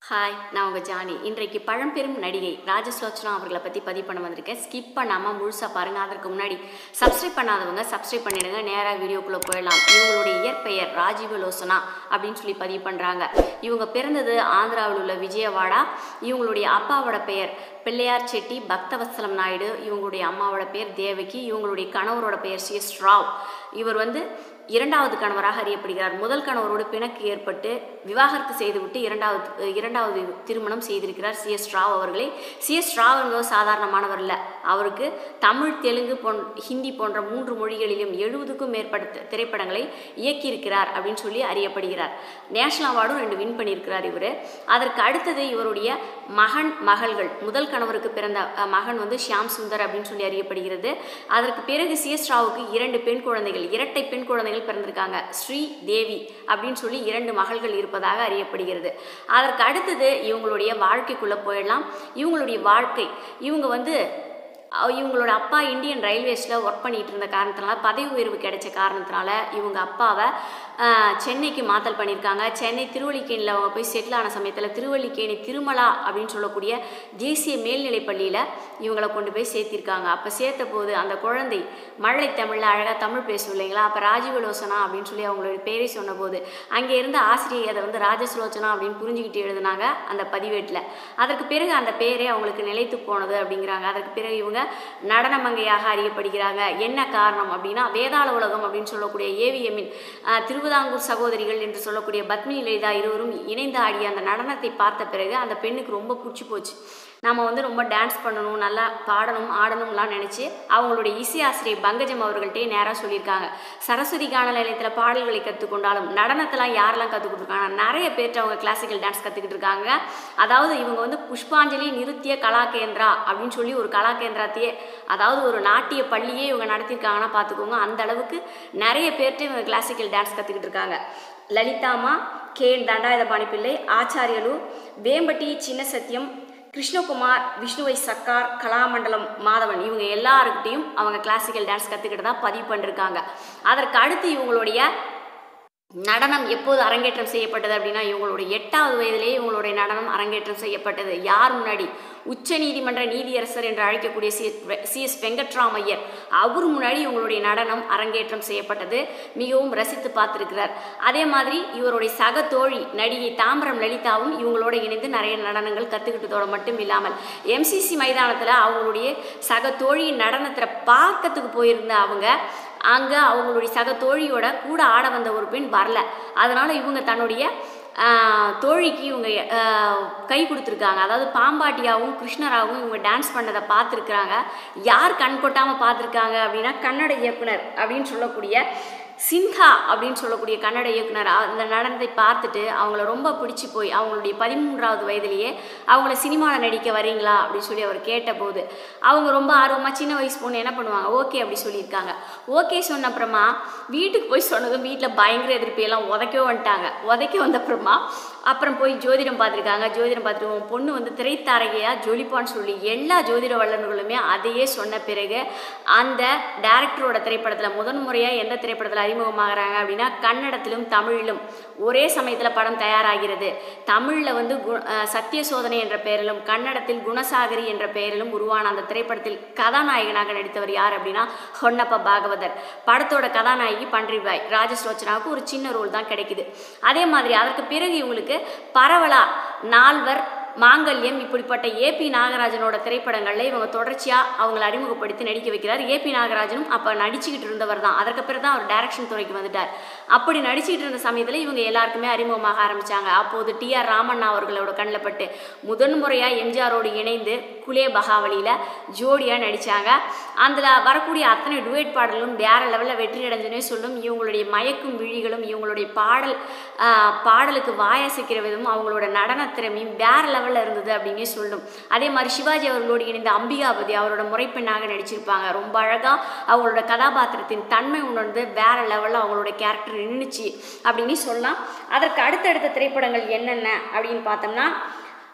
hi நான் உங்கள் Johnny இன்றைக்கு பழம்பெரும் நடிகை ராஜஸ்லோச்சனா அவர்களை பற்றி பதிவு பண்ண வந்திருக்கேன் ஸ்கிப் பண்ணாமல் முழுசாக பாருங்கள் அதற்கு முன்னாடி சப்ஸ்கிரைப் பண்ணாதவங்க சப்ஸ்கிரைப் பண்ணிடுங்க நேராக வீடியோக்குள்ளே போயிடலாம் இவங்களுடைய இயற்பெயர் ராஜீவ லோசனா அப்படின்னு சொல்லி பதிவு பண்ணுறாங்க இவங்க பிறந்தது ஆந்திராவில் உள்ள விஜயவாடா இவங்களுடைய அப்பாவோட பெயர் பிள்ளையார் செட்டி பக்தவத்சலம் நாயுடு இவங்களுடைய அம்மாவோட பெயர் தேவகி இவங்களுடைய கணவரோட பெயர் சி எஸ் ராவ் இவர் வந்து இரண்டாவது கணவராக அறியப்படுகிறார் முதல் கணவரோடு பிணக்கு ஏற்பட்டு விவாகரத்து செய்துவிட்டு இரண்டாவது இரண்டாவது திருமணம் செய்திருக்கிறார் சி எஸ் ராவ் அவர்களை சி எஸ் ராவ் என்பவர் சாதாரணமானவர் இல்லை அவருக்கு தமிழ் தெலுங்கு போன் ஹிந்தி போன்ற மூன்று மொழிகளிலும் எழுபதுக்கும் மேற்பட்ட திரைப்படங்களை இயக்கியிருக்கிறார் அப்படின்னு சொல்லி அறியப்படுகிறார் நேஷனல் அவார்டும் ரெண்டு வின் பண்ணியிருக்கிறார் இவர் அதற்கு அடுத்தது இவருடைய மகன் மகள்கள் முதல் கணவருக்கு பிறந்த அஹ், மகன் வந்து ஷியாம் சுந்தர் அப்படின்னு சொல்லி அறியப்படுகிறது அதற்கு பிறகு சி எஸ் ராவுக்கு இரண்டு பெண் குழந்தைகள் இரட்டை பெண் குழந்தைகள் பிறந்திருக்காங்க ஸ்ரீ தேவி அப்படின்னு சொல்லி இரண்டு மகள்கள் இருப்பதாக அறியப்படுகிறது அதற்கு அடுத்தது இவங்களுடைய வாழ்க்கைக்குள்ளே போயிடலாம் இவங்களுடைய வாழ்க்கை இவங்க வந்து அஹ் இவங்களோட அப்பா இந்தியன் ரயில்வேஸில் ஒர்க் பண்ணிட்டு இருந்த காரணத்தினால பதவி உயர்வு கிடைச்ச காரணத்தினால இவங்க அப்பாவை அஹ், சென்னைக்கு மாத்தல் பண்ணியிருக்காங்க சென்னை திருவல்லிக்கேணியில் அவங்க போய் செட்டில் ஆன சமயத்தில் திருவல்லிக்கேணி திருமலா அப்படின்னு சொல்லக்கூடிய தேசிய மேல்நிலைப் பள்ளியில் இவங்களை கொண்டு போய் சேர்த்திருக்காங்க அப்போ சேர்த்த போது அந்த குழந்தை மழலை தமிழில் அழகாக தமிழ் பேசும் இல்லைங்களா அப்போ ராஜீவலோசனா அப்படின்னு சொல்லி அவங்களோட பேரை சொன்னபோது அங்கே இருந்த ஆசிரியை அதை வந்து ராஜசுலோச்சனா அப்படின்னு புரிஞ்சுக்கிட்டு எழுதினாங்க அந்த பதிவேட்டில் அதற்கு பிறகு அந்த பேரே அவங்களுக்கு நிலைத்து போனது அப்படிங்கிறாங்க அதற்கு பிறகு இவங்க நடனமங்கையாக அறியப்படுகிறாங்க என்ன காரணம் அப்படின்னா வேதாள உலகம் அப்படின்னு சொல்லக்கூடிய ஏவிஎம்மின் திருவிதாங்கூர் சகோதரிகள் என்று சொல்லக்கூடிய பத்மினி லலிதா இருவரும் இணைந்து ஆடிய அந்த நடனத்தை பார்த்த பிறகு அந்த பெண்ணுக்கு ரொம்ப பிடிச்சி போச்சு நம்ம வந்து ரொம்ப டான்ஸ் பண்ணணும் நல்லா பாடணும் ஆடணும்லாம் நினச்சி அவங்களுடைய இசை ஆசிரியர் பங்கஜம் அவர்கள்ட்டே நேராக சொல்லியிருக்காங்க சரஸ்வதி கான நிலையத்தில் பாடல்களை கற்றுக்கொண்டாலும் நடனத்தெல்லாம் யாரெல்லாம் கற்றுக் கொடுத்துருக்காங்க நிறைய பேர்ட்டு அவங்க கிளாசிக்கல் டான்ஸ் கற்றுக்கிட்டு இருக்காங்க அதாவது இவங்க வந்து புஷ்பாஞ்சலி நிருத்திய கலா கேந்திரா அப்படின்னு சொல்லி ஒரு கலா கேந்திரத்தையே அதாவது ஒரு நாட்டிய பள்ளியே இவங்க நடத்தியிருக்காங்கன்னா பார்த்துக்கோங்க அந்த அளவுக்கு நிறைய பேர்ட்டு இவங்க கிளாசிக்கல் டான்ஸ் கற்றுக்கிட்டு இருக்காங்க லலிதாமா கே தண்டாயுதபாணி பிள்ளை ஆச்சாரியலு வேம்பட்டி சின்ன சத்தியம் கிருஷ்ணகுமார் விஷ்ணுவை சக்கார் கலாமண்டலம் மாதவன் இவங்க எல்லாருக்கிட்டையும் அவங்க கிளாசிக்கல் டான்ஸ் கற்றுக்கிட்டு தான் பதிவு பண்ணிருக்காங்க அதற்கு அடுத்து இவங்களுடைய நடனம் எப்போது அரங்கேற்றம் செய்யப்பட்டது அப்படின்னா இவங்களுடைய எட்டாவது வயதிலேயே இவங்களுடைய நடனம் அரங்கேற்றம் செய்யப்பட்டது யார் முன்னாடி உச்ச நீதிமன்ற நீதியரசர் என்று அழைக்கக்கூடிய சி சி எஸ் வெங்கட்ராமையர் அவர் முன்னாடி இவங்களுடைய நடனம் அரங்கேற்றம் செய்யப்பட்டது மிகவும் ரசித்து பார்த்திருக்கிறார் அதே மாதிரி இவருடைய சக தோழி நடிகை தாம்பரம் லலிதாவும் இவங்களோட இணைந்து நிறைய நடனங்கள் கற்றுக்கிட்டதோட மட்டும் இல்லாமல் எம்சிசி மைதானத்தில் அவங்களுடைய சக தோழியின் நடனத்தில் பார்க்கறதுக்கு போயிருந்த அவங்க அங்கே அவங்களுடைய சக தோழியோட கூட ஆட வந்த ஒரு பெண் வரல அதனால் இவங்க தன்னுடைய ஆஹ், தோழிக்கு இவங்க ஆஹ், கை கொடுத்துருக்காங்க அதாவது பாம்பாட்டியாகவும் கிருஷ்ணராகவும் இவங்க டான்ஸ் பண்ணதை பார்த்துருக்குறாங்க யார் கண் கொட்டாமல் பார்த்துருக்காங்க அப்படின்னா கன்னட இயக்குனர் அப்படின்னு சொல்லக்கூடிய சின்ஹா அப்படின்னு சொல்லக்கூடிய கன்னட இயக்குனர் அந்த நடனத்தை பார்த்துட்டு அவங்கள ரொம்ப பிடிச்சி போய் அவங்களுடைய பதிமூன்றாவது வயதிலேயே அவங்கள சினிமாவில் நடிக்க வரீங்களா அப்படின்னு சொல்லி அவர் கேட்டபோது அவங்க ரொம்ப ஆர்வமாக சின்ன வயசு பொண்ணு என்ன பண்ணுவாங்க ஓகே அப்படி சொல்லியிருக்காங்க ஓகே சொன்ன அப்புறமா வீட்டுக்கு போய் சொன்னதும் வீட்டில் பயங்கர எதிர்ப்பு எல்லாம் உதைக்க வந்துட்டாங்க உதைக்க வந்த அப்புறமா அப்புறம் போய் ஜோதிடம் பார்த்துருக்காங்க ஜோதிடம் பார்த்துட்டு உன் பொண்ணு வந்து திரைத்தாரகையாக ஜொலிப்பான்னு சொல்லி எல்லா ஜோதிட வல்லுநர்களுமே அதையே சொன்ன பிறகு அந்த டேரக்டரோட திரைப்படத்தில் முதன் முறையாக எந்த திரைப்படத்தில் அறிமுகமாகறாங்க அப்படின்னா கன்னடத்திலும் தமிழிலும் ஒரே சமயத்தில் படம் தயாராகிறது தமிழில் வந்து கு அஹ் சத்திய சோதனை என்ற பெயரிலும் கன்னடத்தில் குணசாகரி என்ற பெயரிலும் உருவான அந்த திரைப்படத்தில் கதாநாயகனாக நடித்தவர் யார் அப்படின்னா ஹொன்னப்ப பாகவதர் படத்தோட கதாநாயகி பன்றிபாய் ராஜஸ்லோச்சனாவுக்கு ஒரு சின்ன ரோல் தான் கிடைக்குது அதே மாதிரி அதற்கு பிறகு இவங்களுக்கு பரவலா நால்வர் மாங்கல்யம் இப்படிப்பட்ட ஏபி நாகராஜனோட திரைப்படங்களில் இவங்க தொடர்ச்சியாக அவங்களை அறிமுகப்படுத்தி நடிக்க வைக்கிறார் ஏபி நாகராஜனும் அப்போ நடிச்சுக்கிட்டு இருந்தவர் தான் அதற்கு பிறகு தான் அவர் டைரக்ஷன் துறைக்கு வந்துட்டார் அப்படி நடிச்சுக்கிட்டு இருந்த சமயத்தில் இவங்க எல்லாருக்குமே அறிமுகமாக ஆரம்பித்தாங்க அப்போது டி ஆர் ராமண்ணா அவர்களோட கண்ணில் பட்டு முதன் முறையாக எம்ஜிஆரோடு இணைந்து குலே பகாவலியில் ஜோடியாக நடித்தாங்க அதில் வரக்கூடிய அத்தனை டுவேட் பாடலும் வேற லெவலில் வெற்றி அடைஞ்சுனே சொல்லும் இவங்களுடைய மயக்கும் விழிகளும் இவங்களுடைய பாடல் ஆஹ், பாடலுக்கு வாயசைக்கிற விதமும் அவங்களோட நடன திறமையும் வேற லெவலில் இருந்தது அப்படின்னே சொல்லும் அதே மாதிரி சிவாஜி அவர்களோடு இணைந்த அம்பிகாபதி அவரோட முறைப்பெண்ணாக நடிச்சிருப்பாங்க ரொம்ப அழகாக அவங்களோட கதாபாத்திரத்தின் தன்மை உணர்ந்து வேற லெவலில் அவங்களோட கேரக்டர் நின்றுச்சு அப்படின்னு சொல்லலாம் அதற்கு அடுத்தடுத்த திரைப்படங்கள் என்னென்ன அப்படின்னு பார்த்தோம்னா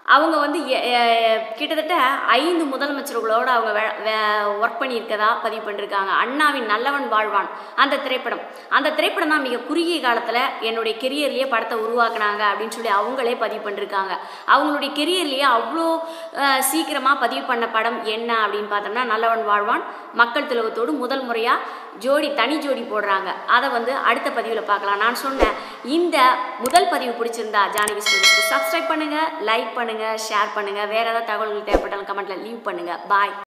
அவங்க வந்து எ- எ- கிட்டத்தட்ட ஐந்து முதலமைச்சர்களோடு அவங்க ஒர்க் பண்ணியிருக்கதா பதிவு பண்ணியிருக்காங்க அண்ணாவின் நல்லவன் வாழ்வான் அந்த திரைப்படம் அந்த திரைப்படம் தான் மிக குறுகிய காலத்தில் என்னுடைய கெரியர்லேயே படத்தை உருவாக்குனாங்க அப்படின்னு சொல்லி அவங்களே பதிவு பண்ணியிருக்காங்க அவங்களுடைய கெரியர்லேயே அவ்வளோ சீக்கிரமாக பதிவு பண்ண படம் என்ன அப்படின்னு பார்த்தோம்னா நல்லவன் வாழ்வான் மக்கள் திலகத்தோடு முதல் முறையாக ஜோடி தனி ஜோடி போடுறாங்க அதை வந்து அடுத்த பதிவில் பார்க்கலாம் நான் சொன்னேன் இந்த முதல் பதிவு பிடிச்சிருந்தா ஜானகி ஸ்டோரிஸ்க்கு சப்ஸ்கிரைப் பண்ணுங்கள் லைக் பண்ணுங்கள் ஷேர் பண்ணுங்கள் வேறு ஏதாவது தகவல்கள் தேவைப்பட்டாலும் கமெண்ட்டில் லீவ் பண்ணுங்கள் பாய்